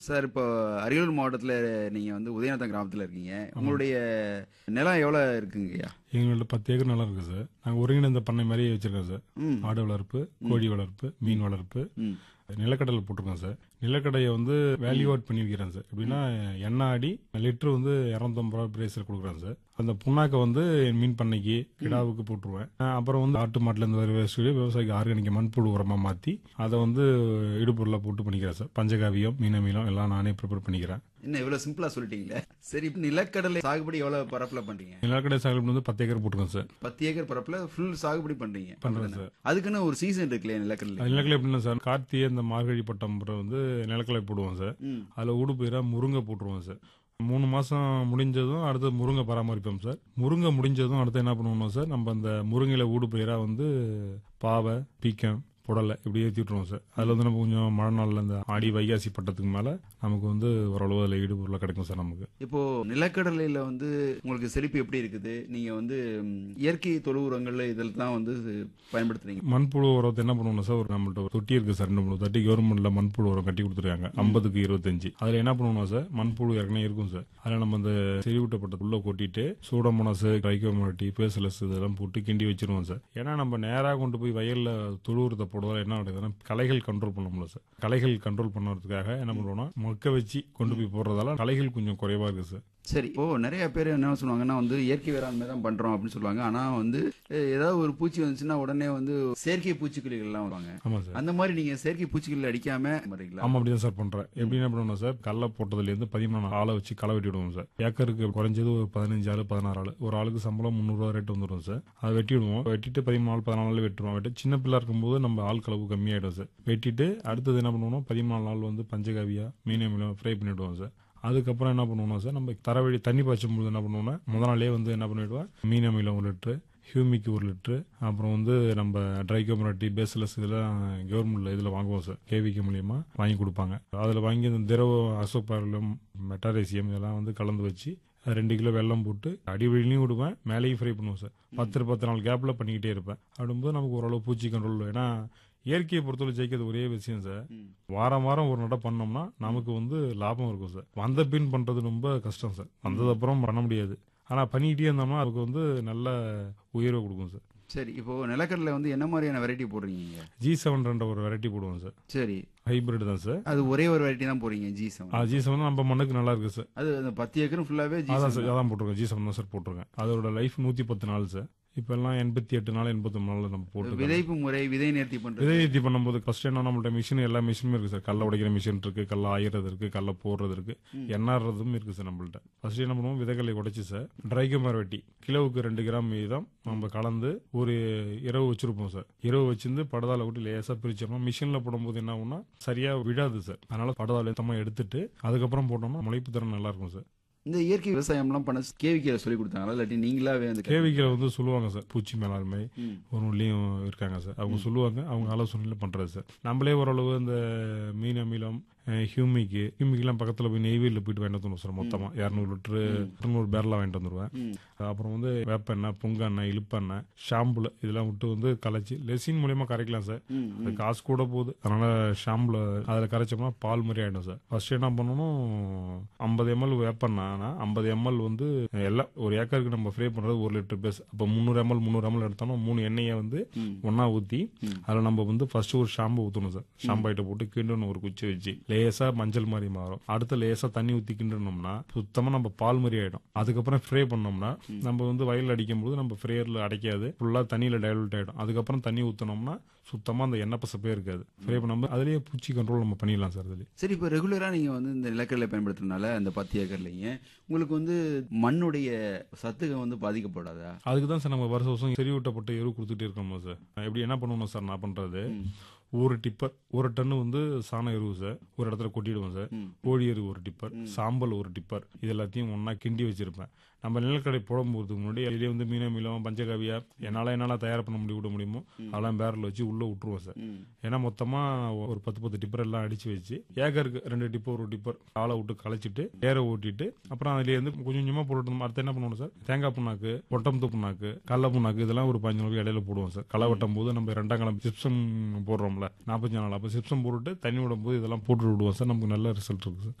Sir இப்போ அரியலூர் மாவட்டத்தில் நீங்கள் வந்து உதயநாதம் கிராமத்தில் இருக்கீங்க உங்களுடைய நிலம் எவ்வளோ இருக்குங்கய்யா எங்கள்ட்ட பத்து ஏக்கர் நிலம் இருக்கு சார் நாங்கள் ஒருங்கிணைந்த பண்ணை மாதிரியே வச்சிருக்கோம் சார் ம் ஆடு வளர்ப்பு கோழி வளர்ப்பு மீன் வளர்ப்பு ம் நிலக்கடலை போட்டிருக்கோம் சார் நிலக்கடையை வந்து வேல்யூ ஆட் பண்ணி விற்கிறேன் சார் எப்படின்னா எண்ணெய் ஆடி லிட்டர் வந்து இரநூத்தம்பது ரூபா பிரேஸில் கொடுக்குறேன் சார் அந்த புண்ணாக்கை வந்து மீன் பண்ணைக்கு கிடாவுக்கு போட்டுருவேன் அஹ் அப்புறம் வந்து ஆட்டு மாட்டிலேருந்து வர வேஸ்ட் விவசாயிக்கு ஆர்கானிக் மண்புழு உரமாக மாற்றி அதை வந்து இடுபொருளாக போட்டு பண்ணிக்கிறேன் சார் பஞ்சகாவியம் மீனமீலம் எல்லாம் நானே ப்ரிப்பேர் பண்ணிக்கிறேன் என்ன இவ்வளோ சிம்பிளாக சொல்லிட்டீங்களே சரி இப்போ நிலக்கடலை சாகுபடி எவ்வளோ பரப்பில் பண்ணுறீங்க நிலக்கடை சாகுபடி வந்து பத்து ஏக்கர் போட்டிருக்கோம் சார் பத்து ஏக்கர் பரப்பில் ஃபுல் சாகுபடி பண்ணுறீங்க பண்றேன் சார். அதுக்குன்னு ஒரு சீசன் இருக்குல்லையா நிலக்கடலை நிலக்கடலை எப்படின்னா சார் கார்த்திகை இந்த மார்கழி பட்டம் அப்புறம் வந்து நிலக்கடலை போடுவோம் சார் ம் அதில் ஊடு பயிராக முருங்கை போட்டுருவோம் சார் மூணு மாதம் முடிஞ்சதும் அடுத்து முருங்கை பராமரிப்போம் சார் முருங்கை முடிஞ்சதும் அடுத்து என்ன பண்ணுவோம்னா சார் நம்ம அந்த முருங்கையில் ஊடு பயிராக வந்து பாவை பீக்கம் புடலை இப்படி ஏற்றி விட்டுருவோம் சார் அதில் வந்து நம்ம கொஞ்சம் மழை நாளில் இந்த ஆடி வைகாசி பட்டத்துக்கு மேலே நமக்கு வந்து ஓரளவு அதில் ஈடுபொருளாக கிடைக்கும் சார் நமக்கு இப்போ நிலக்கடலையில வந்து உங்களுக்கு செழிப்பு எப்படி இருக்குது நீங்க வந்து ம், இயற்கை தொழு உரங்கள் இதில் தான் வந்து பயன்படுத்துறீங்க மண்புழு உரத்தை என்ன பண்ணுவோம் சார் ஒரு நம்மள்ட்ட ஒரு தொட்டி இருக்கு சார் ரெண்டு மூணு தொட்டி கவர்மெண்ட்ல மண்புழு உரம் கட்டி கொடுத்துருக்காங்க ஐம்பதுக்கு இருபத்தஞ்சு அதுல என்ன பண்ணுவோம் சார் மண்புழு ஏற்கனவே இருக்கும் சார் அதில் நம்ம அந்த செறிவூட்டப்பட்ட உள்ள கொட்டிட்டு சூடமோனஸ் ரைக்கோமோட்டி பேசலஸ் இதெல்லாம் போட்டு கிண்டி வச்சிருவோம் சார் ஏன்னா நம்ம நேராக கொண்டு போய் வயல்ல தொழு உரத்தை போடுறதால என்ன ஆகுதுன்னா களைகள் கண்ட்ரோல் பண்ண முடியல சார் களைகள் கண்ட்ரோல் பண்ணுறதுக்காக என்ன பண்ணுவோம்னா மொக்க வச்சு கொண்டு போய் போடுறதால களைகள் கொஞ்சம் குறைவா இருக்கு சார் சரி இப்போ நிறைய பேர் என்ன சொல்லுவாங்கன்னா வந்து இயற்கை வேளாண்மை தான் பண்றோம் அப்படின்னு சொல்லுவாங்க ஆனா வந்து அஹ், ஏதாவது ஒரு பூச்சி வந்துச்சுன்னா உடனே வந்து செயற்கை பூச்சிக்கொல்லிகள் எல்லாம் வருவாங்க ஆமா சார் அந்த மாதிரி நீங்க செயற்கை பூச்சிக்கொல்லி அடிக்காம வரீங்களா ஆமா அப்படிதான் சார் பண்றேன் எப்படி என்ன பண்ணுவோம் சார் கல்லை போட்டதுல இருந்து பதிமூணு ஆளை வச்சு களை வெட்டி விடுவோம் சார் ஏக்கருக்கு குறைஞ்சது ஒரு பதினஞ்சு ஆளு பதினாறு ஆளு ஒரு ஆளுக்கு சம்பளம் முந்நூறுவா ரேட் வந்துடும் சார் அதை வெட்டி விடுவோம் வெட்டிட்டு பதிமூணு நாள் பதினாலு நாள் வெட்டுவோம் வெட்டி சின்ன பிள்ளை இருக்கும்போது நம்ம ஆள் கலவு கம்மியாயிடும் சார் வெட்டிட்டு அடுத்தது என்ன பண்ணுவோம் பதிமூணு நாள் வந்து பஞ்சகாவியா மீன் அமிலம் ஃப்ரை பண்ணிவிடுவோம் சார் அதுக்கப்புறம் என்ன பண்ணுவோம்னா சார் நம்ம தரவழி தண்ணி பாய்ச்சும் போது என்ன பண்ணுவோம்னா முத நாளே வந்து என்ன பண்ணிவிடுவோம் மீன் அமிலம் ஒரு லிட்டரு ஹியூமிக் ஒரு லிட்டரு அப்புறம் வந்து நம்ம ட்ரைகோமராட்டி பேஸ்லெஸ் இதெல்லாம் கவர்மெண்ட்ல இதில் வாங்குவோம் சார் கேவிக்கு மூலியமா வாங்கி கொடுப்பாங்க அதில் வாங்கி இந்த திரவ அசோபாரலம் மெட்டாரேசியம் இதெல்லாம் வந்து கலந்து வச்சு அது ரெண்டு கிலோ வெல்லம் போட்டு அடிவழிலையும் விடுவேன் மேலேயும் ஃப்ரை பண்ணுவோம் சார் பத்து பத்து நாள் கேப்பில் பண்ணிக்கிட்டே இருப்பேன் அப்படிங்கும்போது நமக்கு ஓரளவு பூச்சி கண்ட்ரோல் ஏன்னா இயற்கையை பொறுத்தவரை ஜெயிக்கிறது ஒரே விஷயம் சார் ம். வாரம் வாரம் ஒரு நடை பண்ணோம்னா நமக்கு வந்து லாபம் இருக்கும் சார் வந்த பின் பண்றது ரொம்ப கஷ்டம் சார் வந்தது அப்புறம் பண்ண முடியாது ஆனா பண்ணிக்கிட்டே இருந்தோம்னா அதுக்கு வந்து நல்ல உயர்வை கொடுக்கும் சார் சரி இப்போ நிலக்கடலை வந்து என்ன மாதிரியான வெரைட்டி போடுறீங்க ஜி செவன் ரெண்ட ஒரு வெரைட்டி போடுவோம் சார் சரி ஹைபிரிட் தான் சார் அது ஒரே ஒரு வெரைட்டி தான் போறீங்க ஜி செவன் ஜி செவன் நம்ம மண்ணுக்கு நல்லா இருக்கு சார் அது அந்த பத்து ஏக்கரும் ஃபுல்லாவே ஜி அதான் சார் அதான் போட்டிருக்கோம் ஜி செவன் தான் சார் போட்டிருக்கேன் அதோட லைஃப் நூத்தி பத்து நாள் சார் இப்போ எல்லாம் எண்பத்தி எட்டு நாள் எண்பத்தி நாள் நம்ம போட்டு விதைப்பு முறை விதை நேர்த்தி பண்றது விதை ஏற்றி பண்ணும்போது ஃபர்ஸ்ட் என்ன நம்மள்ட்ட மிஷின் எல்லா மிஷினும் இருக்கு சார் கல்ல உடைக்கிற மிஷின் இருக்கு கல்ல ஆயிறது இருக்கு கல்ல போடுறது இருக்கு எண்ணாடுறதும் இருக்கு சார் நம்மள்ட்ட ஃபர்ஸ்ட் என்ன பண்ணுவோம் விதைகளை உடைச்சு சார் ட்ரைகமர் வெட்டி கிலோவுக்கு ரெண்டு கிராம் வீதம் நம்ம கலந்து ஒரு இரவு வச்சிருப்போம் சார் இரவு வச்சிருந்து படதால விட்டு லேசா பிரிச்சோம்னா மிஷின்ல போடும்போது என்ன ஆகும்னா சரியா விடாது சார் அதனால படதால சுத்தமா எடுத்துட்டு அதுக்கப்புறம் போட்டோம்னா முளைப்பு திறன் நல்லா இருக்கும் சார் இந்த இயற்கை விவசாயம்லாம் பண்ண கேவிக்கில சொல்லி கொடுத்தாங்களா இல்லாட்டி நீங்களாவே வந்து கேவிக்கில் வந்து சொல்லுவாங்க சார் பூச்சி மேலாண்மை ம். ஒரு உள்ளியும் இருக்காங்க சார் அவங்க சொல்லுவாங்க அவங்க ஆலோசனையில பண்றது சார் நம்மளே ஓரளவு இந்த மீன் அமிலம் அஹ், ஹியூமிக்கு ஹியூமிக்லாம் பக்கத்துல போய் நெய்வேலியில் போயிட்டு வாங்கிட்டு வந்துடும் சார் மொத்தமா இரநூறு லிட்டரு இரநூறு பேரலாம் வாங்கிட்டு வந்துருவேன் ம். அப்புறம் வந்து வேப்பெண்ணெய் புங்கெண்ணெய் இழுப்பெண்ணெய் ஷாம்புல இதெல்லாம் விட்டு வந்து கலைச்சி லெசின் மூலியமா கரைக்கலாம் சார் ம், அது காசு கூட போகுது அதனால ஷாம்புல அதுல கரைச்சோம்னா பால் மாதிரி ஆயிடும் சார் ஃபர்ஸ்ட் என்ன பண்ணணும் ஐம்பது எம்எல் வேப்பண்ணா ஐம்பது எம்எல் வந்து எல்லாம் ஒரு ஏக்கருக்கு நம்ம ஃப்ரே பண்றது ஒரு லிட்டர் பேஸ் அப்போ முந்நூறு எம்எல் முந்நூறு எம்எல் எடுத்தோம்னா மூணு எண்ணெயை வந்து ம். ஒண்ணா ஊத்தி அதுல நம்ம வந்து ஃபர்ஸ்ட் ஒரு ஷாம்பு ஊத்தணும் சார் ஷாம்பாயிட்ட போட்டு கிண்டணும் ஒரு குச்சி வச்சு லேசா மஞ்சள் மாதிரி மாறும் அடுத்து லேசா தண்ணி ஊத்தி கிண்டணும்னா சுத்தமா நம்ம பால் மாதிரி ஆயிடும் அதுக்கப்புறம் ஃப்ரே பண்ணோம்னா நம்ம வந்து வயல்ல அடிக்கும் போது நம்ம ஃப்ரேயர்ல அடைக்காது ஃபுல்லா தண்ணியில டைலூட் ஆயிடும் அதுக்கப்புறம் தண்ணி ஊத்தனோம்னா சுத்தமா அந்த எண்ணெய் பசப்பே இருக்காது ஃப்ரே பண்ணும்போது அதுலயே பூச்சி கண்ட்ரோல் நம்ம பண்ணிடலாம் சார் அதுல சரி இப்போ ரெகுலரா நீங்க வந்து இந்த நிலக்கடலை பயன்படுத்துறதுனால அந்த பத்து ஏக்கர்லீங்க உங்களுக்கு வந்து மண்ணுடைய சத்துகம் வந்து பாதிக்கப்படாதா அதுக்கு தான் சார் நம்ம வருஷம் வருஷம் செறிவூட்டப்பட்ட எரு கொடுத்துட்டே இருக்கோம் சார் எப்படி என்ன பண்ணணும் சார் நான் பண்றது ஒரு டிப்பர் ஒரு டன்னு வந்து சாண எருவு சார் ஒரு இடத்துல கொட்டிடுவோம் சார் கோழி எரு ஒரு டிப்பர் சாம்பல் ஒரு டிப்பர் இது எல்லாத்தையும் ஒண்ணா கிண்டி வச்சிருப்பேன் நம்ம நிலக்கடை போடும்போதுக்கு முன்னாடி அதிலே வந்து மீன மீளம் பஞ்சகாவியா என்னால என்னால தயார் பண்ண முடிய விட முடியுமோ அதெல்லாம் பேரல் வச்சு உள்ள விட்டுருவோம் சார் ஏன்னா மொத்தமா ஒரு பத்து பத்து டிப்பர் எல்லாம் அடிச்சு வச்சு ஏக்கருக்கு ரெண்டு டிப்பர் ஒரு டிப்பர் ஆளை விட்டு களைச்சிட்டு ஏற ஓட்டிட்டு அப்புறம் அதுல இருந்து கொஞ்சம் கொஞ்சமா போட்டுட்டு அடுத்து என்ன பண்ணுவோம் சார் தேங்காய் புண்ணாக்கு ஒட்டம்பு புண்ணாக்கு கடல புண்ணாக்கு இதெல்லாம் ஒரு பதினஞ்சு நாளைக்கு இடையில போடுவோம் சார் களை வெட்டும் போது நம்ம ரெண்டாம் கிழமை ஜிப்சம் போடுறோம்ல சொல்லுவாங்கல்ல நாற்பத்தஞ்சு நாள் அப்போ சிப்சம் போட்டுட்டு தண்ணி விடும்போது இதெல்லாம் போட்டு விடுவோம் சார் நமக்கு நல்ல ரிசல்ட் இருக்கு சார்